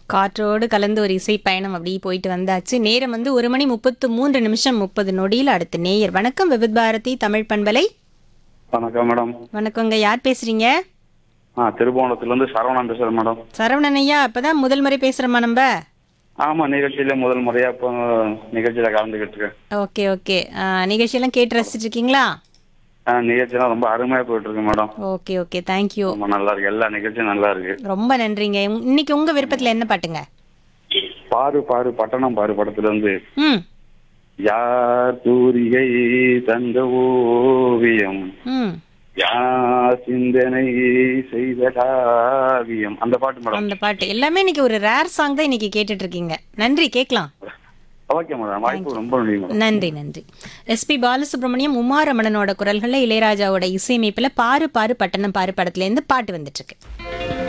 காற்றோடு கலந்து ஒரு இசை பயணம் அப்படி போயிட்டு வந்தாச்சு நேரம் வந்து ஒரு மணி முப்பத்து மூன்று நிமிஷம் முப்பது நொடியில் அடுத்த நேயர் வணக்கம் விவித் பாரதி தமிழ் பண்பலை வணக்கம் மேடம் வணக்கங்க யார் பேசுறீங்க ஆ திருபுவனத்துல இருந்து சரவணன் பேசுறேன் மேடம் சரவணன் ஐயா அப்பதான் முதல் முறை பேசுறோமா நம்ம ஆமா நிகழ்ச்சியில முதல் முறையா இப்போ நிகழ்ச்சியில கலந்துக்கிட்டு இருக்கேன் ஓகே ஓகே நிகழ்ச்சியெல்லாம் கேட்டு ரசிச்சிட்டு இருக்கீங்களா ஆ, நிகழ்ச்சியெல்லாம் ரொம்ப அருமையா போயிட்டு இருக்கு மேடம் ஓகே ஓகே தேங்க்யூ ரொம்ப நல்லா இருக்கு எல்லா நிகழ்ச்சியும் நல்லா இருக்கு ரொம்ப நன்றிங்க உங்க- இன்னைக்கு உங்க விருப்பத்துல என்ன பாட்டுங்க பாரு பாரு பட்டணம் பாரு படத்துல இருந்து ம் யார் தூரிகை தந்த ஓவியம் ம் யார் சிந்தனை செய்த காவியம் அந்த பாட்டு மேடம் அந்த பாட்டு எல்லாமே இன்னைக்கு ஒரு ரேர் சாங் தான் இன்னைக்கு கேட்டுட்டு இருக்கீங்க நன்றி கேட்கலாம் ஓகே மேடம் வாய்ப்பு ரொம்ப நன்றி மேடம் நன்றி நன்றி எஸ்பி பாலசுப்ரமணியம் உமாரமணனோட குரல்கள்ல இளையராஜாவோட இசையமைப்புல பாரு பாரு பட்டணம் பாரு படத்துல இருந்து பாட்டு வந்துட்டு இருக்கு